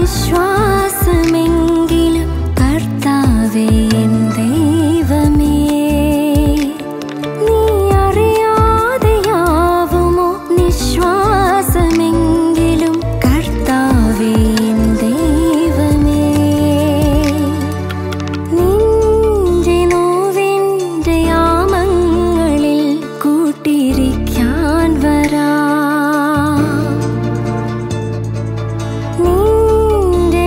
നിശ്വാസമെങ്കിലും കർത്താവേ എൻ ദൈവമേ നീ അറിയാതെയാവുമോ നിശ്വാസമെങ്കിലും കർത്താവേ എൻ ദൈവമേ നിന്റെ നോവിൻ്റെ യാമങ്ങളിൽ കൂട്ടിരിക്കാൻ വരാം നിന്റെ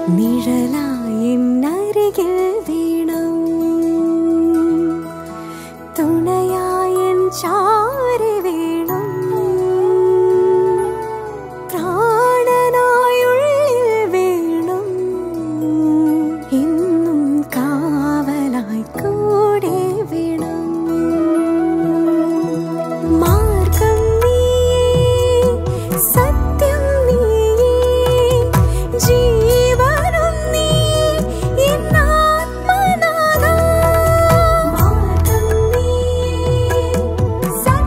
നിഴലായി അരികിൽ വേണം തുണയായി ചാരി വേണം പ്രാണനായുള്ളിൽ വേണം എന്നും കാവലായി കൂടെ വേണം മാർഗം നീയേ സത്യം നീയേ ജീവനും നീയേ എന്നാത്മനാഥാ മാർഗം നീയേ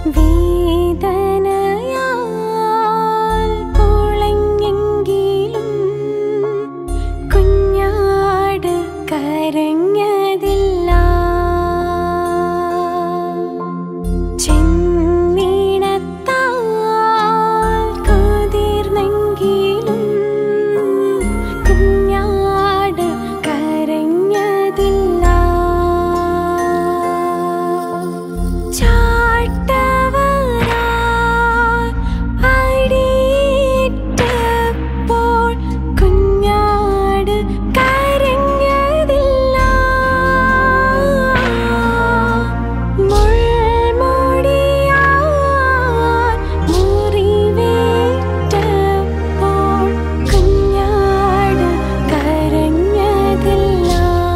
വേദനയാൽ പൊളഞ്ഞെങ്കിലും കുഞ്ഞാട് കരഞ്ഞതില്ല ചെന്നീണത്താൽ കുതിർന്നെങ്കിലും കുഞ്ഞാട് കരഞ്ഞതില്ല ചാട്ടവരാൽ അടിയേറ്റപ്പോൾ കുഞ്ഞാട് കരഞ്ഞതില്ല മുൾമുടിയാൽ മുറിവേറ്റപ്പോൾ കുഞ്ഞാട് കരഞ്ഞതില്ല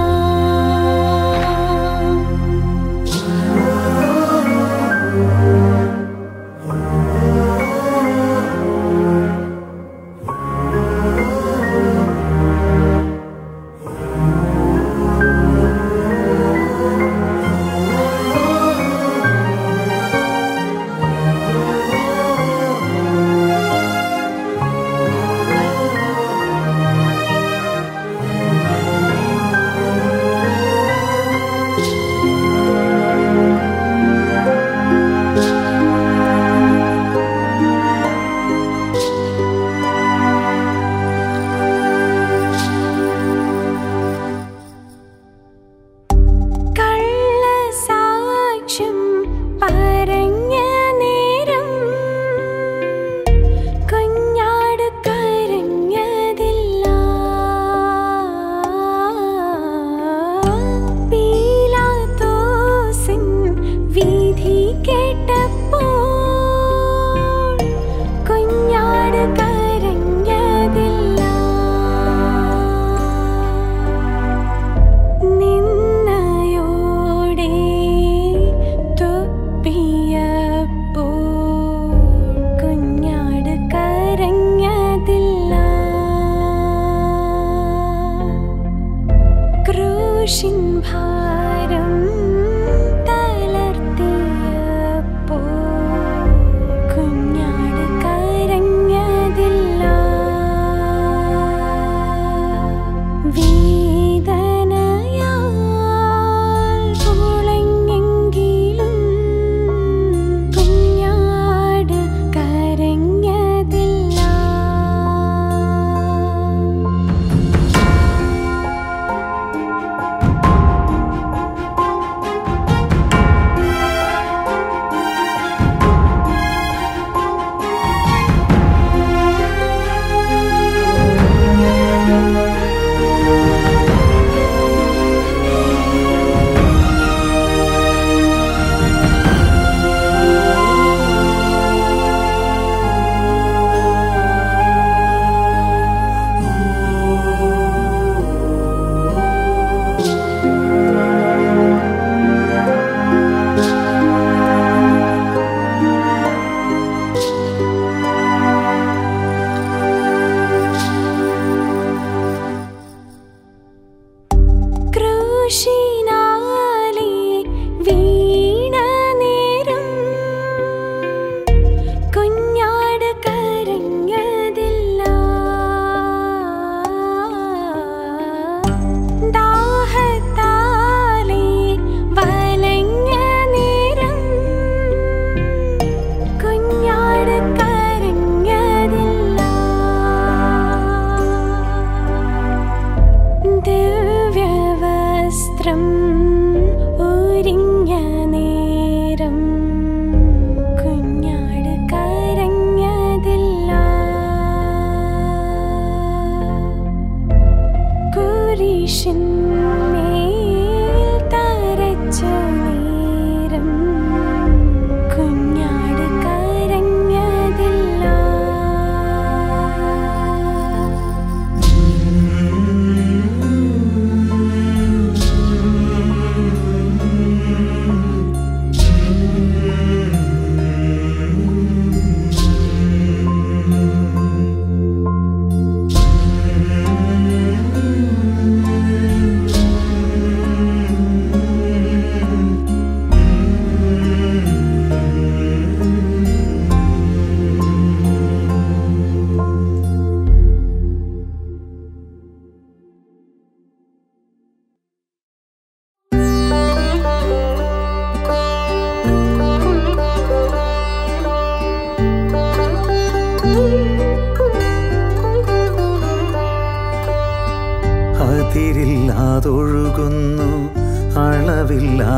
കള്ളസാക്ഷ്യം പറഞ്ഞ നേരം കുഞ്ഞാട് കരഞ്ഞതില്ല പീലാത്തോസിൻ വിധി കേട്ടപ്പോൾ കുഞ്ഞാട് കരഞ്ഞതില്ല നിന്നയോടെ തുപ്പിയപ്പോൾ കുഞ്ഞാട് കരഞ്ഞതില്ല ക്രൂശിൻ ഭാരം തളർത്തിയപ്പോൾ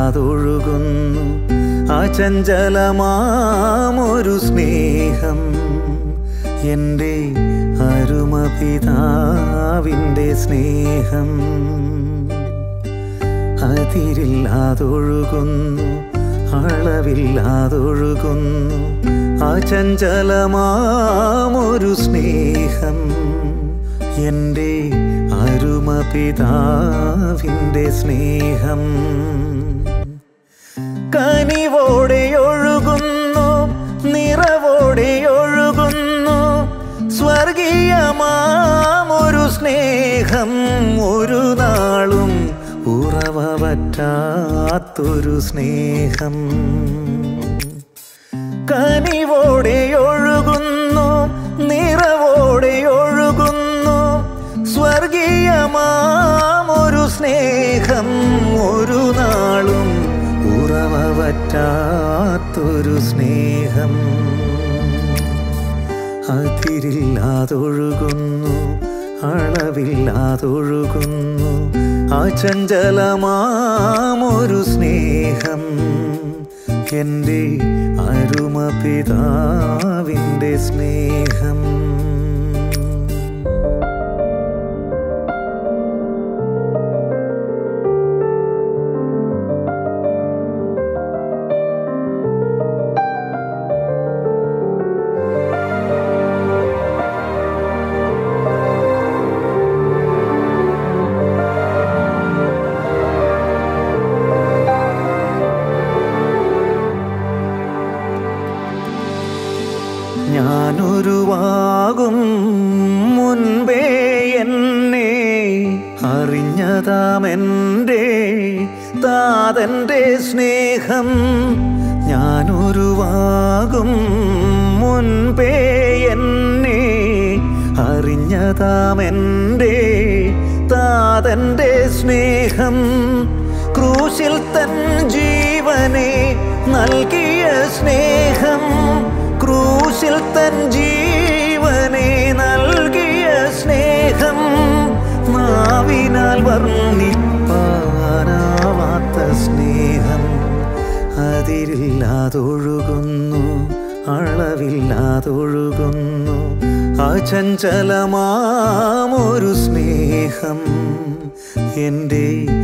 അതിരില്ലാതൊഴുകുന്നു അചഞ്ചലമാമൊരു സ്നേഹം എൻ്റെ അരുമപിതാവിൻ്റെ സ്നേഹം അതിരില്ലാതൊഴുകുന്നു അളവില്ലാതൊഴുകുന്നു അചഞ്ചലമാമൊരു സ്നേഹം എൻ്റെ അരുമപിതാവിൻ്റെ സ്നേഹം കനിവോടെ ഒഴുകുന്നു നിറവോടെ ഒഴുകുന്നു സ്വർഗീയമാമൊരു സ്നേഹം ഒരു നാളും ഉറവ പറ്റാത്തൊരു സ്നേഹം കനിവോടെ ഒഴുകുന്നു നിറവോടെ ഒഴുകുന്നു സ്വർഗീയമാമൊരു സ്നേഹം ഒരു നാളും ഉറവ പറ്റാത്തൊരു സ്നേഹം അതിരില്ലാതൊഴുകുന്നു അളവില്ലാതൊഴുകുന്നു അചഞ്ചലമാമൊരു സ്നേഹം എൻ്റെ അരുമപിതാവിൻ്റെ സ്നേഹം ഞാനൊരുവാകും മുൻപേ എന്നെ അറിഞ്ഞതാമെൻ്റെ താതൻ്റെ സ്നേഹം ഞാനൊരുവാകും മുൻപേ എന്നെ അറിഞ്ഞതാമെൻ്റെ താതൻ്റെ സ്നേഹം ക്രൂശിൽ തൻ ജീവനെ നൽകിയ സ്നേഹം ക്രൂശിൽ തൻ ജീവനെ നൽകിയ സ്നേഹം നാവിനാൽ വർണ്ണിപ്പാനാവാത്ത സ്നേഹം അതിരില്ലാതൊഴുകുന്നു അളവില്ലാതൊഴുകുന്നു അചഞ്ചലമാമൊരു സ്നേഹം എൻ്റെ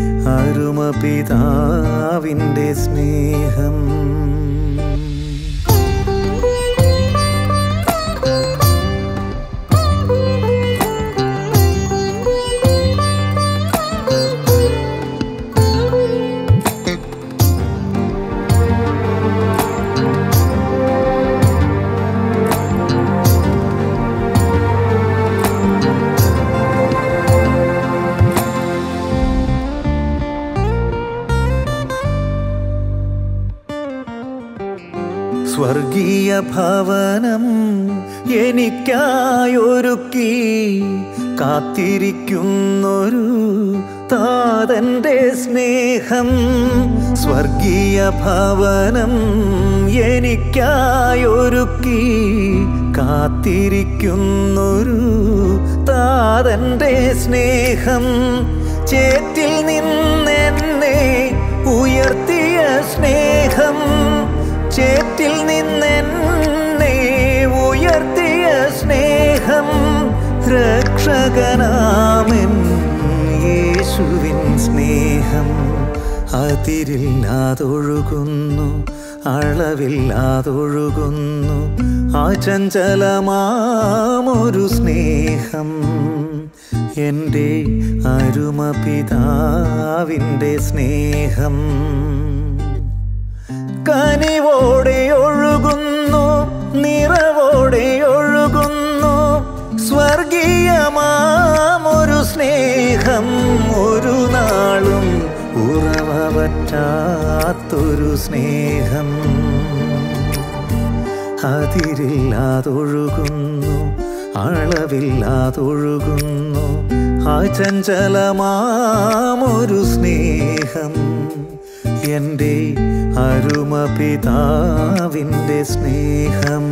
അരുമപിതാവിൻ്റെ സ്നേഹം സ്വർഗീയ ഭവനം എനിക്കായൊരുക്കി കാത്തിരിക്കുന്നൊരു താതൻ്റെ സ്നേഹം സ്വർഗീയ ഭവനം എനിക്കായൊരുക്കി കാത്തിരിക്കുന്നൊരു താതൻ്റെ സ്നേഹം ചേത്തിൽ നിന്നെന്നെ ഉയർത്തിയ സ്നേഹം ചേറ്റിൽ നിന്നെന്നെ ഉയർത്തിയ സ്നേഹം രക്ഷകനാമൻ യേശുവിൻ സ്നേഹം അതിരില്ലാതൊഴുകുന്നു അളവില്ലാതൊഴുകുന്നു ആചഞ്ചലമാമൊരു സ്നേഹം എൻ്റെ അരുമപിതാവിൻ്റെ സ്നേഹം കനിവോടെ ഒഴുകുന്നു നിറവോടെ ഒഴുകുന്നു സ്വർഗീയമാമൊരു സ്നേഹം ഒരു നാളും ഉറവ പറ്റാത്തൊരു സ്നേഹം അതിരില്ലാതൊഴുകുന്നു അളവില്ലാതൊഴുകുന്നു അചഞ്ചലമാമൊരു സ്നേഹം എൻ്റെ അരുമപിതാവിൻ്റെ സ്നേഹം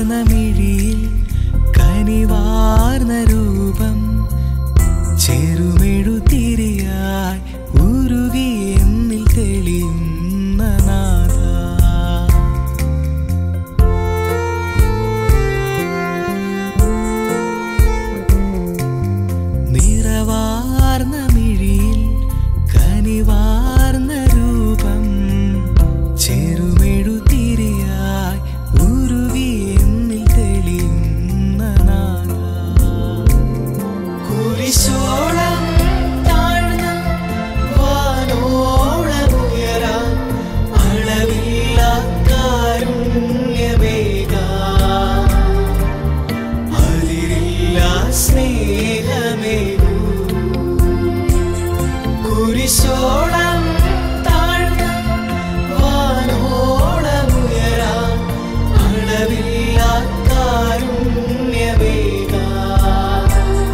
നിറവാർന്ന മിഴിയിൽ കനിവാർന്ന രൂപം ചെറുമെഴുതിരിയായി ഉരുകി എന്നിൽ തെളിയുന്ന നാഥ നിറവാർന്ന മിഴിയിൽ കനിവാർന്ന രൂപം ചെറുമെഴുതിരിയായി ഉരുകി എന്നിൽ തെളിയുന്ന നാഥ കുരിശോളം താഴ്ന്ന വാനോളമുയരാൻ അളവില്ല കാരുണ്യമേകാൻ അതിരില്ല സ്നേഹമേകൂ കുരിശോളം താഴ്ന്ന വാനോളമുയരാൻ അളവില്ല കാരുണ്യമേകാൻ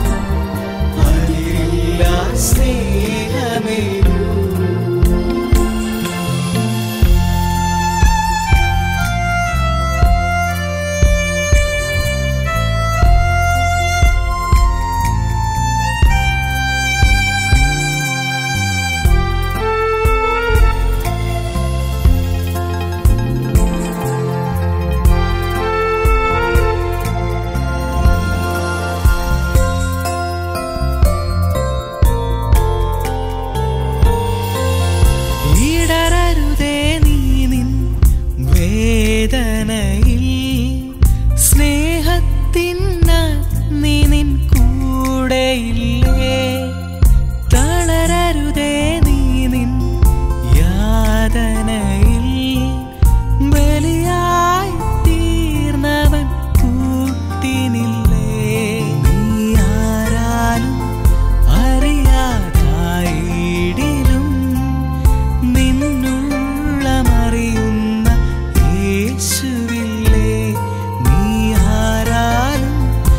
അതിരില്ല സ്നേഹമേകൂ ഇടരരുതേ നീ നിൻ വേദനയിൽ സ്നേഹത്തിന നീ നിൻ കൂടെയില്ലേ തളരരുതേ നീ നിൻ യാതനയിൽ ബലിയായി തീർന്നവൻ കൂട്ടിനില്ലേ നീ ആരാലും അറിയാതായിടിലും നിന്നുള്ളമറിയുന്ന യേശുവില്ലേ നീ ആരാലും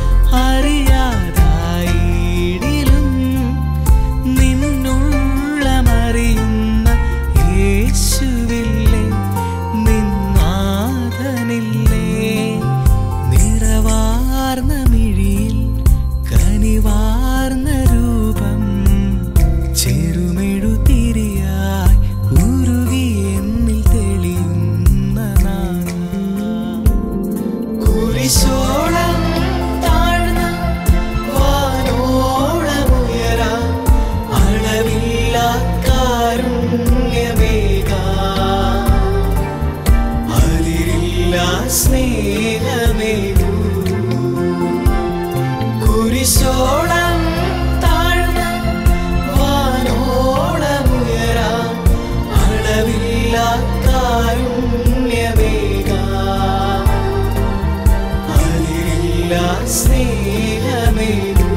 അറിയാതായിടിലും നിന്നുള്ളമറിയുന്ന യേശുവില്ലേ നിന്നാഥനില്ലേ നിറവാർന്ന മിഴിയിൽ കനിവാർന്ന രൂപം ചെറുമെഴുതിരിയായി ഉരുകി എന്നിൽ തെളിയുന്ന നാഥ. കുരിശോളം താഴ്ന്ന വാനോളമുയരാൻ അളവില്ല കാരുണ്യമേകാൻ അതിരില്ല സ്നേഹമേകൂ കുരിശോളം താഴ്ന്ന വാനോളമുയരാൻ അളവില്ല കാരുണ്യമേകാൻ അതിരില്ല സ്നേഹമേകൂ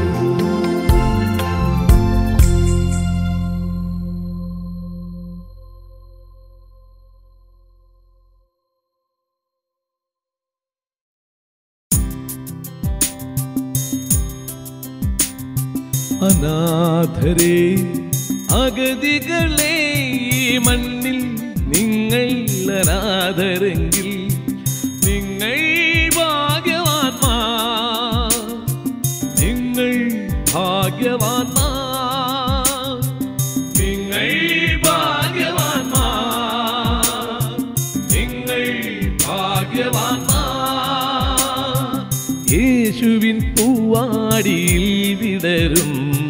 അനാഥരെ അഗതികളെ ഈ മണ്ണിൽ നിങ്ങൾ അനാഥരെങ്കിൽ നിങ്ങൾ ഭാഗ്യവാന്മാർ നിങ്ങൾ ഭാഗ്യവാന്മാർ നിങ്ങൾ ഭാഗ്യവാന്മാർ നിങ്ങൾ ഭാഗ്യവാന്മാർ യേശുവിൻ പൂവാടിയിൽ വിടരും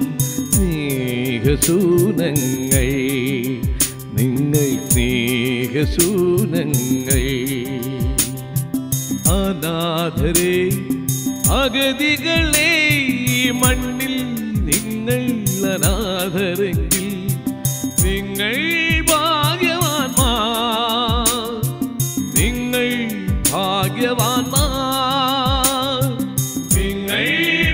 സ്നേഹസൂനങ്ങൾ നിങ്ങൾ സ്നേഹസൂനങ്ങൾ അനാഥരെ അഗതികളെ ഈ മണ്ണിൽ നിങ്ങൾ അനാഥരെങ്കിൽ നിങ്ങൾ ഭാഗ്യവാന്മാർ നിങ്ങൾ ഭാഗ്യവാന്മാർ നിങ്ങൾ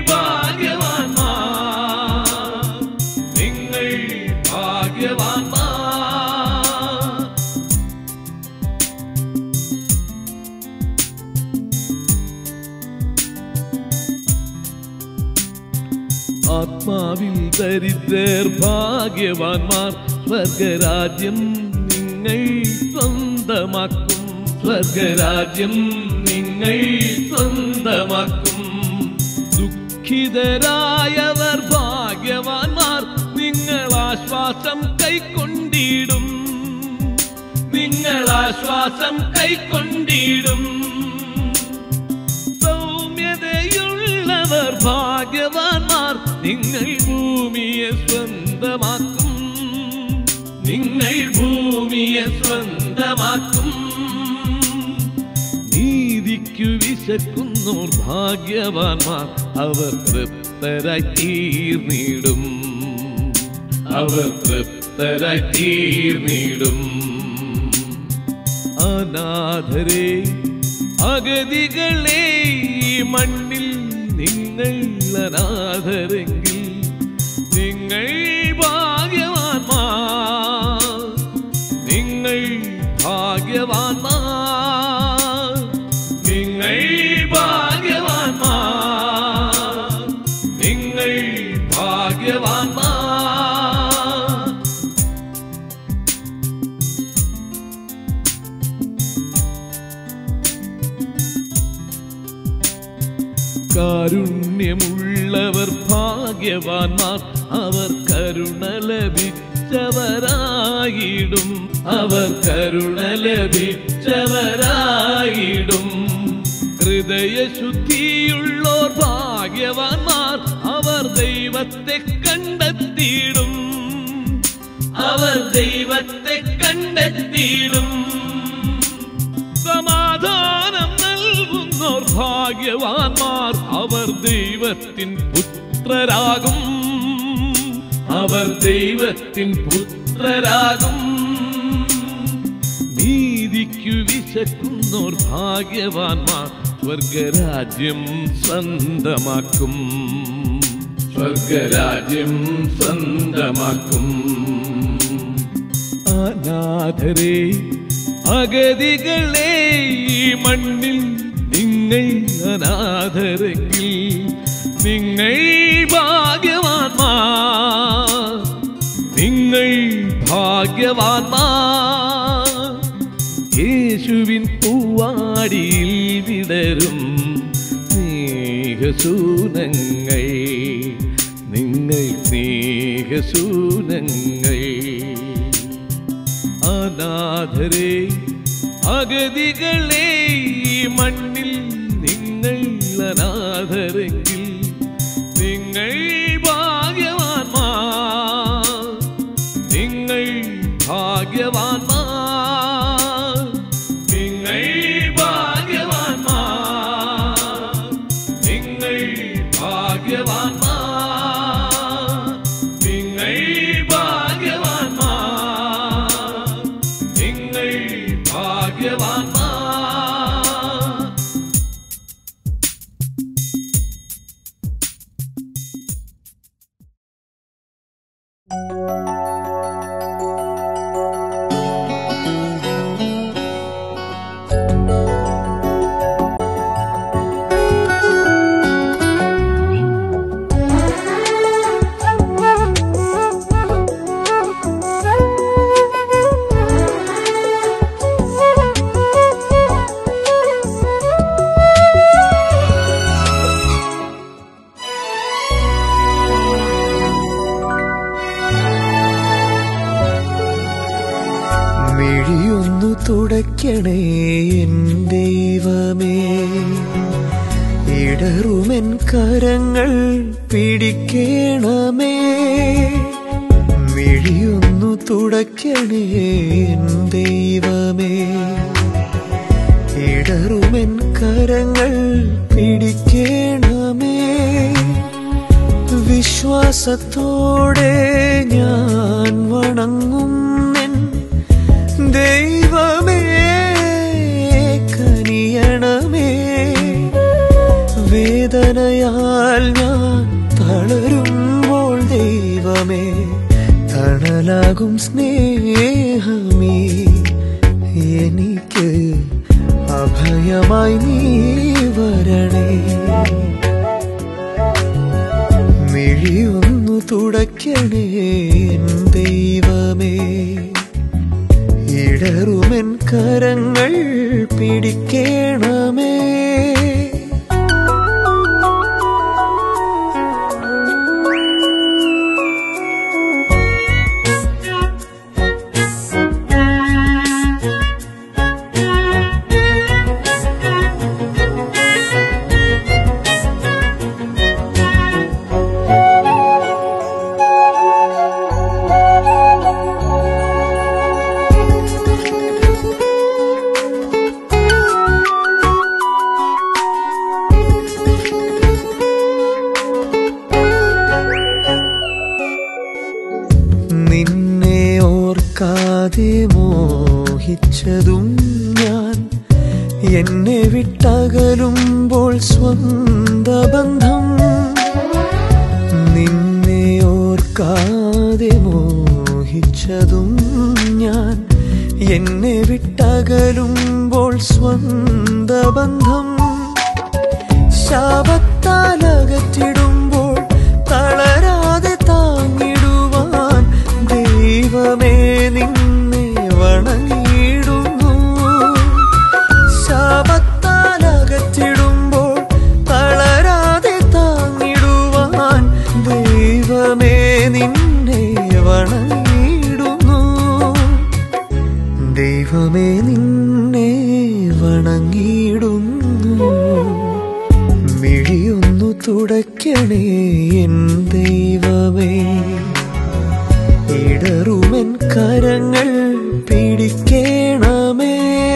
ഭാഗ്യവാന്മാർ നിങ്ങൾ ഭാഗ്യവാന്മാർ ആത്മാവിൽ ദരിദ്രർ ഭാഗ്യവാന്മാർ സ്വർഗരാജ്യം നിങ്ങൾ സ്വന്തമാക്കും സ്വർഗരാജ്യം നിങ്ങൾ സ്വന്തമാക്കും ദുഃഖിതരായവർ ഭാഗ്യവാന്മാർ നിങ്ങൾ ആശ്വാസം കൈക്കൊണ്ടിടും നിങ്ങൾ ആശ്വാസം കൈക്കൊണ്ടിടും സൗമ്യതയുള്ളവർ ഭാഗ്യവാന്മാർ നിങ്ങൾ ഭൂമിയെ സ്വന്തമാക്കും നിങ്ങൾ ഭൂമിയെ സ്വന്തമാക്കും നീതിക്കു വിശക്കുന്നോർ ഭാഗ്യവാന്മാർ അവർ തൃപ്തരായി തീർന്നിടും അവർ തൃപ്തരായി തീർന്നിടും അനാഥരെ അഗതികളെ ഈ മണ്ണിൽ നിങ്ങൾ അനാഥരെങ്കിൽ നിങ്ങൾ ഭാഗ്യവാന്മാർ നിങ്ങൾ ഭാഗ്യവാന്മാർ നിങ്ങൾ ഭാഗ്യവാന്മാർ നിങ്ങൾ ഭാഗ്യവാന്മാർ കാരുണ്യമുള്ളവർ ഭാഗ്യവാന്മാർ അവർ കരുണ ലഭിച്ചവരായിടും അവർ കരുണ ലഭിച്ചവരായിടും ഹൃദയശുദ്ധിയുള്ളോർ ഭാഗ്യവാന്മാർ അവർ ദൈവത്തെ കണ്ടെത്തിയിടും അവർ ദൈവത്തെ കണ്ടെത്തിയിടും സമാധാനം നൽകുന്നോർ ഭാഗ്യവാന്മാർ അവർ ദൈവത്തിൻ പുത്രരാകും അവർ ദൈവത്തിൻ പുത്രരാകും നീതിക്കു വിശക്കുന്നോർ ഭാഗ്യവാന്മാർ സ്വർഗരാജ്യം സ്വന്തമാക്കും സ്വർഗരാജ്യം സ്വന്തമാക്കും അനാഥരെ അഗതികളെ ഈ മണ്ണിൽ നിങ്ങൾ അനാഥരെങ്കിൽ നിങ്ങൾ ഭാഗ്യവാന്മാർ നിങ്ങൾ ഭാഗ്യവാന്മാർ യേശുവിൻ പൂവാടിയിൽ വിടരും സ്നേഹസൂനങ്ങൾ നിങ്ങൾ സ്നേഹസൂനങ്ങൾ അനാഥരെ അഗതികളെ ഈ മണ്ണിൽ നിങ്ങൾ അനാഥരെങ്കിൽ നിങ്ങൾ ഭാഗ്യവാന്മാർ നിങ്ങൾ ഭാഗ്യവാന്മാർ നിങ്ങൾ ഭാഗ്യവാന്മാർ നിങ്ങൾ ഭാഗ്യവാന്മാർ നിങ്ങൾ ഭാഗ്യവാന്മാർ നിങ്ങൾ ഭാഗ്യവാന്മാർ മിഴിയൊന്നു തുടയ്ക്കണേ എൻ ദൈവമേ ഇടറുമെൻ കരങ്ങൾ പിടിക്കണമേ മിഴിയൊന്നു തുടയ്ക്കണേ എൻ ദൈവമേ ഇടറുമെൻ കരങ്ങൾ പിടിക്കണമേ വിശ്വാസത്തോടെ ഞാൻ വണങ്ങുന്നെൻ ദൈവമേ കനിയണമേ വേദനയാൽ ഞാൻ തളരുമ്പോൾ ദൈവമേ തണലാകും സ്നേഹമേ എനിക്ക് അഭയമായി നീ വരണേ മിഴിയൊന്നു തുടയ്ക്കണേ എൻ ദൈവമേ ഇടറുമെൻ കരങ്ങൾ പിടിക്കണമേ നിന്നെ ഓർക്കാതെ മോഹിച്ചതും ഞാൻ എന്നെ വിട്ടകലുമ്പോൾ സ്വന്ത ബന്ധം നിന്നെ ഓർക്കാതെ മോഹിച്ചതും ഞാൻ എന്നെ വിട്ടകലുമ്പോൾ സ്വന്ത ബന്ധം ശാപത്താൽ അകറ്റിടുമ്പോൾ തളരാതെ താങ്ങിടുവാൻ ദൈവമേ നിന്നെ വണങ്ങിയിടുന്നു ശാപത്താൽ അകറ്റിടുമ്പോൾ തളരാതെ താങ്ങിടുവാൻ ദൈവമേ നിന്നെ വണങ്ങിയിടുന്നു ദൈവമേ നിന്നെ വണങ്ങിയിടുന്നു മിഴിയൊന്നു തുടയ്ക്കണേ എൻ ദൈവമേ ഇടറുമെൻ കരങ്ങൾ പിടിക്കണമേ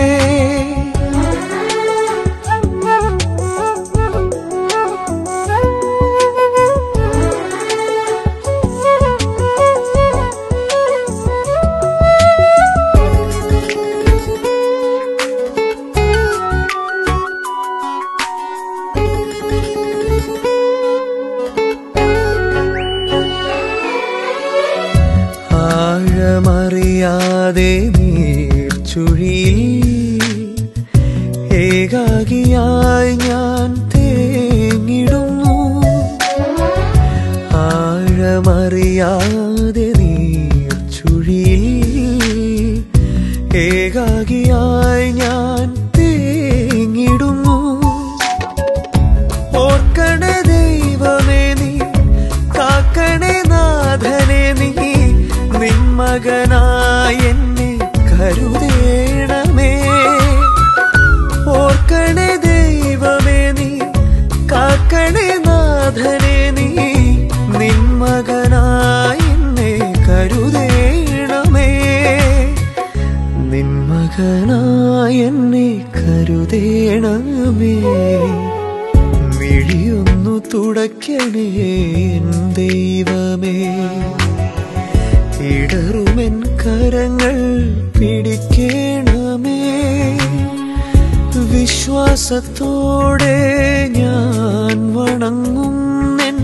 ആഴമറിയാതെ നീർച്ചുഴിയിൽ ഏകാകിയായി ഞാൻ തേങ്ങിടുന്നു ആഴമറിയാതെ നീർച്ചുഴിയിൽ ഏകാകിയായി ഞാൻ തേങ്ങിടുന്നു ഓർക്കണേ ദൈവമേ നീ കാക്കണേ നാഥനെ നീ നിൻ മകനായി എന്നെ കരുതേണമേ ഓർക്കണേ ദൈവമേ നീ കാക്കണേ നാഥനെ നീ നിൻ മകനായി എന്നെ കരുതേണമേ നിൻ മകനായി എന്നെ കരുതേണമേ മിഴിയൊന്നു തുടയ്ക്കണേ എൻ ദൈവമേ ഇടറുമെൻ കരങ്ങൾ പിടിക്കണമേ വിശ്വാസത്തോടെ ഞാൻ വണങ്ങുന്നെൻ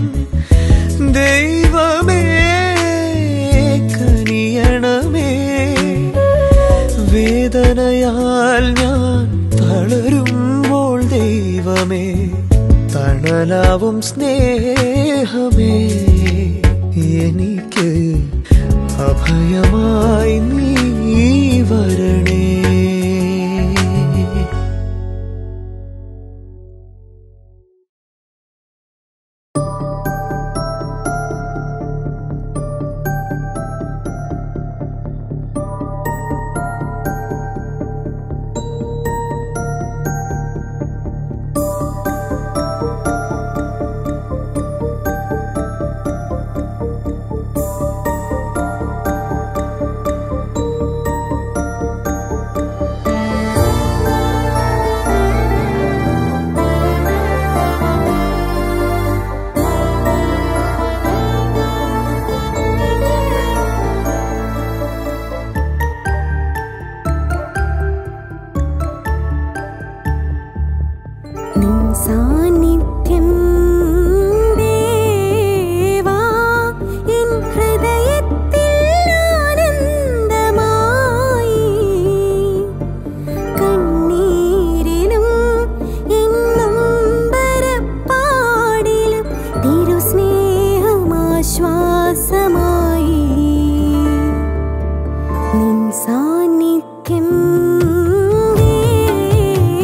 ദൈവമേ കനിയണമേ വേദനയാൽ ഞാൻ തളരുമ്പോൾ ദൈവമേ തണലാവും സ്നേഹമേ എനിക്ക് അഭയമായി നീ വരണേ നിൻ സാന്നിധ്യം ദേവാ എൻ ഹൃദയത്തിൽ ആനന്ദമായി കണ്ണീരിലും എൻ നൊമ്പരപ്പാടിലും തിരുസ്നേഹമാശ്വാസമായി നിൻ സാന്നിധ്യം ദേവാ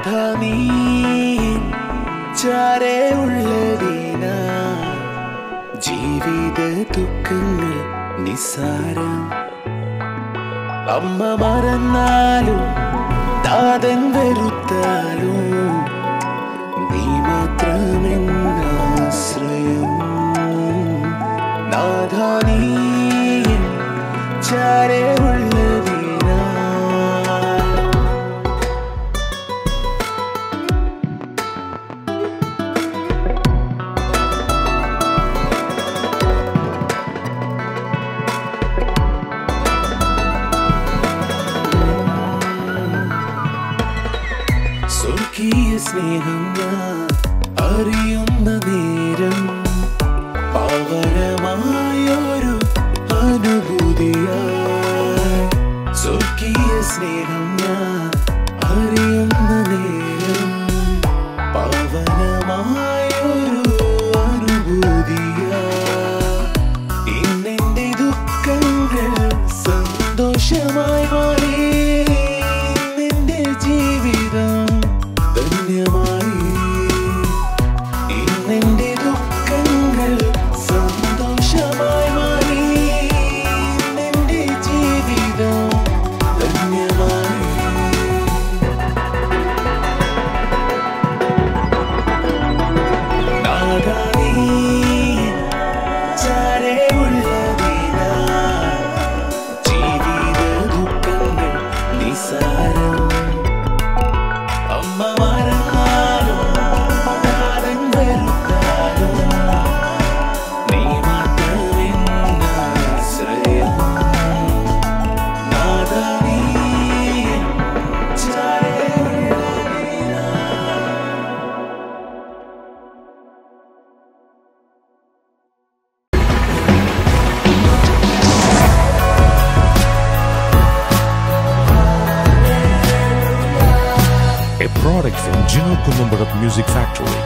നാഥ നീ ചാരേ ഉള്ളതിന ജീവിത ദുഃഖങ്ങൾ നിസ്സാരം അമ്മ മറന്നാലും താതൻ വെറുത്താലും നീ മാത്രമെന്നാശ്രയം നാഥ നീ ചാരേ ഉള്ളതിനാ സ്വർഗീയ സ്നേഹം ഞാൻ അറിയുന്ന നേരം പാവനമായൊരു അനുഭൂതിയായി സ്വർഗീയ സ്നേഹം ഞാൻ അറിയുന്ന നേരം പാവനമായൊരു അനുഭൂതിയായി ഇന്നെന്റെ ദുഃഖങ്ങൾ സന്തോഷമായി മാറി ഇന്നെന്റെ ജീവിതം ധന്യമായി ഇന്നെന്റെ ദുഃഖങ്ങൾ സന്തോഷമായി മാറി ഇന്നെന്റെ ജീവിതം ധന്യമായി നാദാനീ ചാരേ ഉള്ളതിനാ ജീവിത ദുഃഖങ്ങൾ നിസാരം അമ്മ മറന്നാലും താരൻ വെറുത്താലും നീ മാത്രമെന്നാശ്രയം നാദാ നീ ചാരേ ഉള്ളതിനാ a product from Gino Columbarat Music Factory.